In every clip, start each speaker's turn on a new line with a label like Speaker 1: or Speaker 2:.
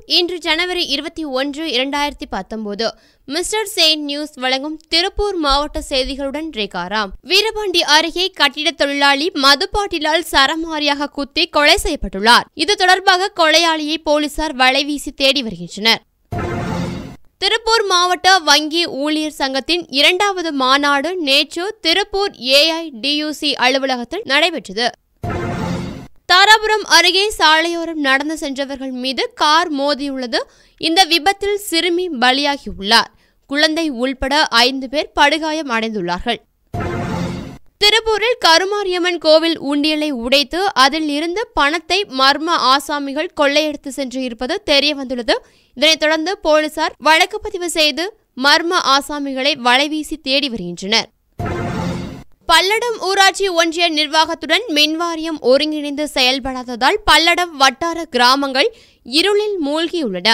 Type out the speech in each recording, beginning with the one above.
Speaker 1: இன்று ஜனவரி இருபத்தி ஒன்று இரண்டாயிரத்தி பத்தொன்பது மிஸ்டர் செயின்ட் நியூஸ் வழங்கும் திருப்பூர் மாவட்ட செய்திகளுடன் ரேகாராம் வீரபாண்டி அருகே கட்டிடத் தொழிலாளி மதுப்பாட்டிலால் சரமாரியாக குத்தி கொலை செய்யப்பட்டுள்ளார் இது தொடர்பாக கொலையாளியை போலீசார் வலைவீசி தேடி வருகின்றனர் திருப்பூர் மாவட்ட வங்கி ஊழியர் சங்கத்தின் இரண்டாவது மாநாடு நேற்று திருப்பூர் ஏஐடியூசி அலுவலகத்தில் நடைபெற்றது தாராபுரம் அருகே சாலையோரம் நடந்து சென்றவர்கள் மீது கார் மோதியுள்ளது இந்த விபத்தில் சிறுமி பலியாகியுள்ளார் குழந்தை உள்பட ஐந்து பேர் படுகாயம் அடைந்துள்ளார்கள் திருப்பூரில் கருமாரியம்மன் கோவில் உண்டியலை உடைத்து அதில் இருந்த பணத்தை மர்ம ஆசாமிகள் கொள்ளையடித்து சென்று இருப்பது தெரிய வந்துள்ளது இதனைத் தொடர்ந்து போலீசார் வழக்கு பதிவு செய்து மர்ம ஆசாமிகளை வலைவீசி தேடி வருகின்றனர் பல்லடம் ஊராட்சி ஒன்றிய நிர்வாகத்துடன் மின்வாரியம் ஒருங்கிணைந்து செயல்படாததால் பல்லடம் வட்டார கிராமங்கள் இருளில் மூழ்கியுள்ளன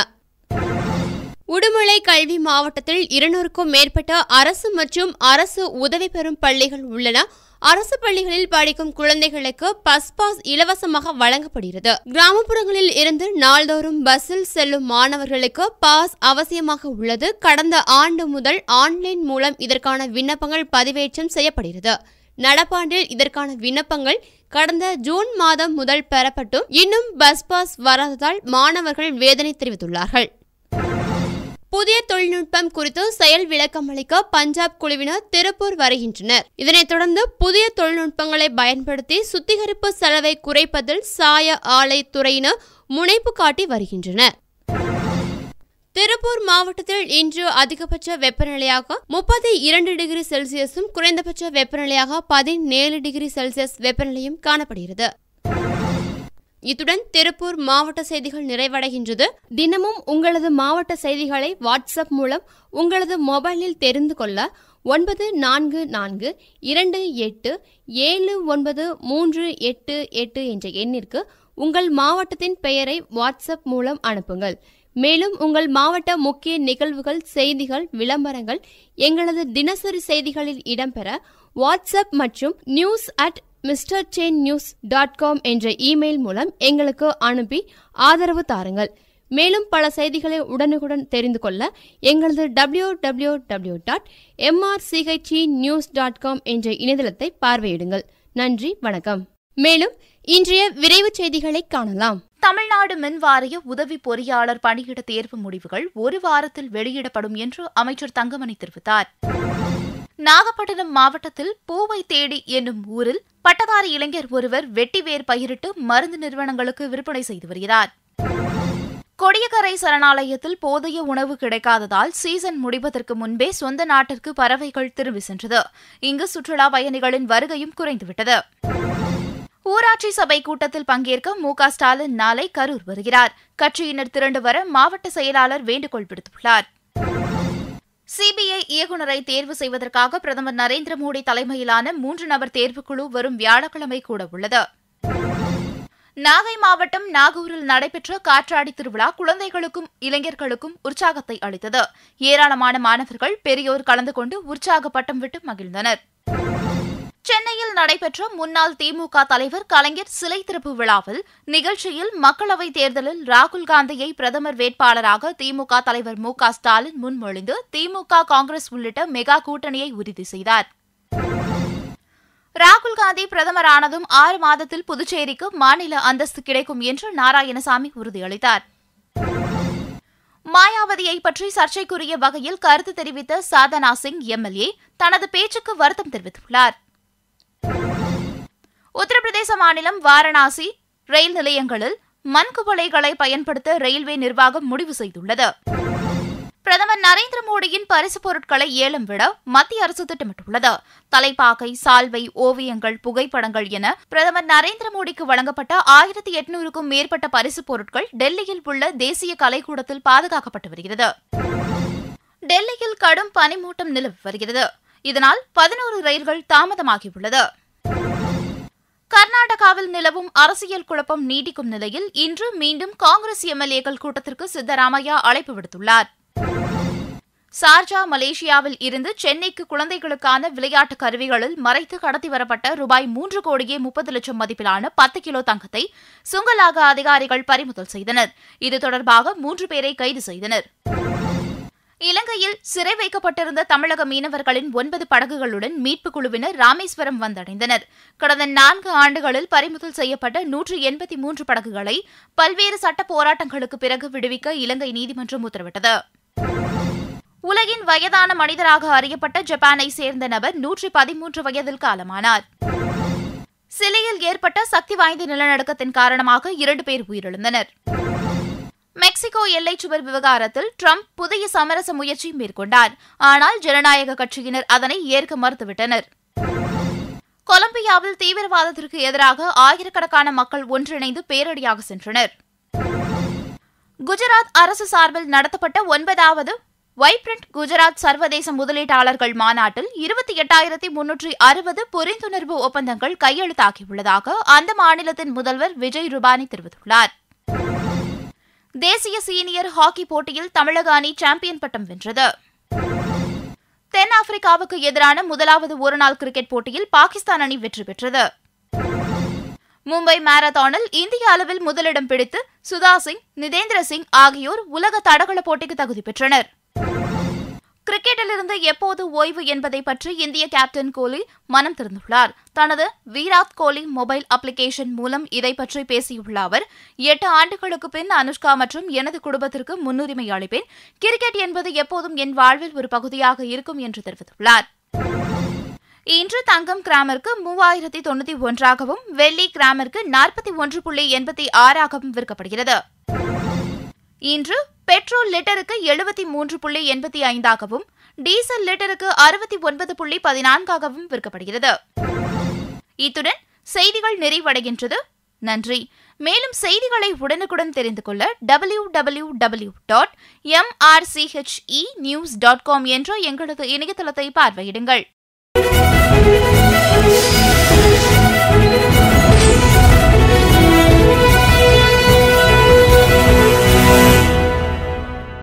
Speaker 1: உடுமலை கல்வி மாவட்டத்தில் இருநூறுக்கும் மேற்பட்ட அரசு மற்றும் அரசு உதவி பெறும் பள்ளிகள் உள்ளன அரசு பள்ளிகளில் படிக்கும் குழந்தைகளுக்கு பஸ் பாஸ் இலவசமாக வழங்கப்படுகிறது கிராமப்புறங்களில் இருந்து நாள்தோறும் பஸ்ஸில் செல்லும் மாணவர்களுக்கு பாஸ் அவசியமாக உள்ளது கடந்த ஆண்டு முதல் ஆன்லைன் மூலம் இதற்கான விண்ணப்பங்கள் பதிவேற்றம் செய்யப்படுகிறது நடப்பாண்டில் இதற்கான விண்ணப்பங்கள் கடந்த ஜூன் மாதம் முதல் பெறப்பட்டும் இன்னும் பஸ் பாஸ் வராததால் மாணவர்கள் வேதனை தெரிவித்துள்ளார்கள் புதிய தொழில்நுட்பம் குறித்து செயல் விளக்கம் அளிக்க பஞ்சாப் குழுவினர் திருப்பூர் வருகின்றனர் இதனைத் தொடர்ந்து புதிய தொழில்நுட்பங்களை பயன்படுத்தி சுத்திகரிப்பு செலவை குறைப்பதில் சாய ஆலை துறையினர் முனைப்பு காட்டி வருகின்றனர் திருப்பூர் மாவட்டத்தில் இன்று அதிகபட்ச வெப்பநிலையாக முப்பத்தி இரண்டு டிகிரி செல்சியஸும் குறைந்தபட்ச வெப்பநிலையாக பதினேழு டிகிரி செல்சியஸ் வெப்பநிலையும் காணப்படுகிறது இத்துடன் திருப்பூர் மாவட்ட செய்திகள் நிறைவடைகின்றது தினமும் உங்களது மாவட்ட செய்திகளை வாட்ஸ்அப் மூலம் உங்களது மொபைலில் தெரிந்து கொள்ள ஒன்பது நான்கு நான்கு இரண்டு எட்டு ஏழு ஒன்பது மூன்று எட்டு எட்டு என்ற எண்ணிற்கு உங்கள் மாவட்டத்தின் பெயரை வாட்ஸ்அப் மூலம் அனுப்புங்கள் மேலும் உங்கள் மாவட்ட முக்கிய நிகழ்வுகள் செய்திகள் விளம்பரங்கள் எங்களது தினசரி செய்திகளில் இடம்பெற வாட்ஸ்அப் மற்றும் news at mister chain news dot com என்ற இமெயில் மூலம் எங்களுக்கு அனுப்பி ஆதரவு தாருங்கள் மேலும் பல செய்திகளை உடனுக்குடன் தெரிந்து கொள்ள எங்களது W W W dot MRCHE news dot com என்ற இணையதளத்தை பார்வையிடுங்கள் நன்றி வணக்கம் மேலும் இன்றைய விரைவு செய்திகளை காணலாம்
Speaker 2: தமிழ்நாடு மின் வாரிய உதவி பொறியாளர் பணியிட தேர்வு முடிவுகள் ஒரு வாரத்தில் வெளியிடப்படும் என்று அமைச்சர் தங்கமணி தெரிவித்தார் நாகப்பட்டினம் மாவட்டத்தில் பூவை தேடி என்னும் ஊரில் பட்டதாரி இளைஞர் ஒருவர் வெட்டிவேர் பயிரிட்டு மருந்து நிறுவனங்களுக்கு விற்பனை செய்து வருகிறார் கொடியக்கரை சரணாலயத்தில் போதிய உணவு கிடைக்காததால் சீசன் முடிவதற்கு முன்பே சொந்த நாட்டிற்கு பறவைகள் திரும்பி சென்றது இங்கு சுற்றுலா பயணிகளின் வருகையும் குறைந்துவிட்டது ஊராட்சி சபை கூட்டத்தில் பங்கேற்க மு க ஸ்டாலின் நாளை கரூர் வருகிறார் கட்சியினர் திரண்டு வர மாவட்ட செயலாளர் வேண்டுகோள் விடுத்துள்ளார் சிபிஐ இயக்குநரை தேர்வு செய்வதற்காக பிரதமர் நரேந்திர மோடி தலைமையிலான மூன்று நபர் தேர்வுக்குழு வரும் வியாழக்கிழமை கூட உள்ளது நாகை மாவட்டம் நாகூரில் நடைபெற்ற காற்றாடி திருவிழா குழந்தைகளுக்கும் இளைஞர்களுக்கும் உற்சாகத்தை அளித்தது ஏராளமான மாணவர்கள் பெரியோர் கலந்து கொண்டு உற்சாக பட்டம் விட்டு மகிழ்ந்தனர் சென்னையில் நடைபெற்ற முன்னாள் திமுக தலைவர் கலைஞர் சிலை திறப்பு விழாவில் நிகழ்ச்சியில் மக்களவைத் தேர்தலில் ராகுல் காந்தியை பிரதமர் வேட்பாளராக திமுக தலைவர் மு க ஸ்டாலின் முன்மொழிந்து திமுக காங்கிரஸ் உள்ளிட்ட மெகா கூட்டணியை உறுதி செய்தார் ராகுல் காந்தி பிரதமரானதும் ஆறு மாதத்தில் புதுச்சேரிக்கு மாநில அந்தஸ்து கிடைக்கும் என்று நாராயணசாமி உறுதியளித்தார் மாயாவதியை பற்றி சர்ச்சைக்குரிய வகையில் கருத்து தெரிவித்த சாதனா சிங் எம்எல்ஏ தனது பேச்சுக்கு வருத்தம் தெரிவித்துள்ளார் உத்தரப்பிரதேச மாநிலம் வாரணாசி ரயில் நிலையங்களில் மண்குவளைகளை பயன்படுத்த ரயில்வே நிர்வாகம் முடிவு செய்துள்ளது பிரதமர் நரேந்திர மோடியின் பரிசுப் பொருட்களை ஏலம் விட மத்திய அரசு திட்டமிட்டுள்ளது தலைப்பாக்கை சால்வை ஓவியங்கள் புகைப்படங்கள் என பிரதமர் நரேந்திர மோடிக்கு வழங்கப்பட்ட ஆயிரத்தி எட்நூறுக்கும் மேற்பட்ட பரிசுப் பொருட்கள் டெல்லியில் உள்ள தேசிய கலைக்கூடத்தில் பாதுகாக்கப்பட்டு வருகிறது டெல்லியில் கடும் பனிமூட்டம் நிலவி வருகிறது இதனால் பதினோரு ரயில்கள் தாமதமாகியுள்ளது கர்நாடகாவில் நிலவும் அரசியல் குழப்பம் நீடிக்கும் நிலையில் இன்று மீண்டும் காங்கிரஸ் எம்எல்ஏக்கள் கூட்டத்திற்கு சித்தராமையா அழைப்பு விடுத்துள்ளார் சார்ஜா மலேசியாவில் இருந்து சென்னைக்கு குழந்தைகளுக்கான விளையாட்டு கருவிகளில் மறைத்து கடத்தி வரப்பட்ட ரூபாய் மூன்று கோடியே முப்பது லட்சம் மதிப்பிலான பத்து கிலோ தங்கத்தை சுங்கலாக அதிகாரிகள் பறிமுதல் செய்தனர் இது தொடர்பாக மூன்று பேரை கைது செய்தனர் இலங்கையில் சிறை வைக்கப்பட்டிருந்த தமிழக மீனவர்களின் ஒன்பது படகுகளுடன் மீட்புக் குழுவினர் ராமேஸ்வரம் வந்தடைந்தனர் கடந்த நான்கு ஆண்டுகளில் பறிமுதல் செய்யப்பட்ட நூற்று எண்பத்தி மூன்று படகுகளை பல்வேறு சட்ட போராட்டங்களுக்கு பிறகு விடுவிக்க இலங்கை நீதிமன்றம் உத்தரவிட்டது உலகின் வயதான மனிதராக அறியப்பட்ட ஜப்பானை சேர்ந்த நபர் நூற்றி பதிமூன்று வயதில் காலமானார் சிலியில் ஏற்பட்ட சக்தி வாய்ந்த நிலநடுக்கத்தின் காரணமாக இரண்டு பேர் உயிரிழந்தனர் மெக்சிகோ எல்லைச் சுவர் விவகாரத்தில் ட்ரம்ப் புதிய சமரச முயற்சி மேற்கொண்டார் ஆனால் ஜனநாயக கட்சியினர் அதனை ஏற்க மறுத்துவிட்டனர் கொலம்பியாவில் தீவிரவாதத்திற்கு எதிராக ஆயிரக்கணக்கான மக்கள் ஒன்றிணைந்து பேரடியாக சென்றனர் குஜராத் அரசு சார்பில் நடத்தப்பட்ட ஒன்பதாவது வைப்ரண்ட் குஜராத் சர்வதேச முதலீட்டாளர்கள் மாநாட்டில் இருபத்தி எட்டாயிரத்தி முன்னூற்றி அறுபது புரிந்துணர்வு ஒப்பந்தங்கள் கையெழுத்தாகியுள்ளதாக அந்த மாநிலத்தின் முதல்வர் விஜய் ரூபானி தெரிவித்துள்ளார் தேசிய சீனியர் ஹாக்கி போட்டியில் தமிழக அணி சாம்பியன் பட்டம் வென்றது தென்னாப்பிரிக்காவுக்கு எதிரான முதலாவது ஒருநாள் கிரிக்கெட் போட்டியில் பாகிஸ்தான் அணி வெற்றி பெற்றது மும்பை மாரத்தானில் இந்திய அளவில் முதலிடம் பிடித்து சுதா சிங் நிதேந்திர சிங் ஆகியோர் உலக தடகள போட்டிக்கு தகுதி பெற்றனர் கிரிக்கெட்டிலிருந்து எப்போது ஓய்வு என்பதை பற்றி இந்திய கேப்டன் கோலி மனம் திறந்துள்ளார் தனது வீராத் கோலி மொபைல் அப்ளிகேஷன் மூலம் இதை பற்றி பேசியுள்ள அவர் எட்டு ஆண்டுகளுக்கு பின் அனுஷ்கா மற்றும் எனது குடும்பத்திற்கு முன்னுரிமை அளிப்பேன் கிரிக்கெட் என்பது எப்போதும் என் வாழ்வில் ஒரு பகுதியாக இருக்கும் என்று தெரிவித்துள்ளார் இன்று தங்கம் கிராமிற்கு மூவாயிரத்தி தொண்ணூத்தி ஒன்றாகவும் வெள்ளி கிராமிற்கு நாற்பத்தி ஒன்று புள்ளி எண்பத்தி ஆறாகவும் விற்கப்படுகிறது இன்று பெட்ரோல் லிட்டருக்கு எழுபத்தி மூன்று புள்ளி எண்பத்தி ஐந்தாகவும் டீசல் லிட்டருக்கு அறுபத்தி ஒன்பது புள்ளி பதினான்காகவும் விற்கப்படுகிறது இத்துடன் செய்திகள் நிறைவடைகின்றது நன்றி மேலும் செய்திகளை உடனுக்குடன் தெரிந்து கொள்ள W W W dot MRCHE news dot com என்ற எங்களது இணையதளத்தை பார்வையிடுங்கள்